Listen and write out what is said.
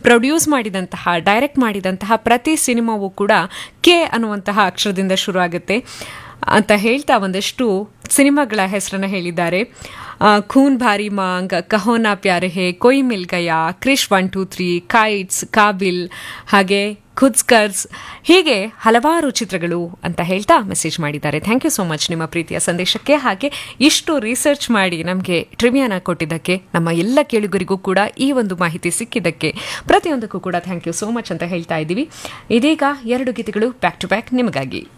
produce ಮಾಡಿದಂತಹ direct ಮಾಡಿದಂತಹ ಪ್ರತಿ ಸಿನಿಮಾವೂ ಕೂಡ ಕೆ ಅನ್ನುವಂತಹ ಅಕ್ಷರದಿಂದ ಶುರು ಆಗುತ್ತೆ ಅಂತ ಹೇಳ್ತಾ ಒಂದಷ್ಟು ಸಿನಿಮಾಗಳ ಹೆಸರನ್ನ ಹೇಳಿದ್ದಾರೆ ಆ, Khoon Bhari Maang Kaho Naa Pyaar Hai Koi Mil Gaya Krrish one two three Kites Kaabil ಹಾಗೆ ಖುದ್ಸ್ಕರ್ಸ್ ಹೀಗೆ ಹಲವಾರು ಚಿತ್ರಗಳು ಅಂತ ಹೇಳ್ತಾ ಮೆಸೇಜ್ ಮಾಡಿದ್ದಾರೆ ಥ್ಯಾಂಕ್ ಯು ಸೋ ಮಚ್ ನಿಮ್ಮ ಪ್ರೀತಿಯ ಸಂದೇಶಕ್ಕೆ ಹಾಗೆ ಇಷ್ಟು ರಿಸರ್ಚ್ ಮಾಡಿ ನಮಗೆ ಟ್ರಿವಿಯಾನ ಕೊಟ್ಟಿದ್ದಕ್ಕೆ ನಮ್ಮ ಎಲ್ಲ ಕೇಳುಗರಿಗೂ ಕೂಡ ಈ ಒಂದು ಮಾಹಿತಿ ಸಿಕ್ಕಿದ್ದಕ್ಕೆ ಪ್ರತಿಯೊಂದಕ್ಕೂ ಕೂಡ ಥ್ಯಾಂಕ್ ಯು ಸೋ ಮಚ್ ಅಂತ ಹೇಳ್ತಾ ಇದ್ದೀವಿ ಇದೀಗ ಎರಡು ಗೀತೆಗಳು ಬ್ಯಾಕ್ ಟು ಬ್ಯಾಕ್ ನಿಮಗಾಗಿ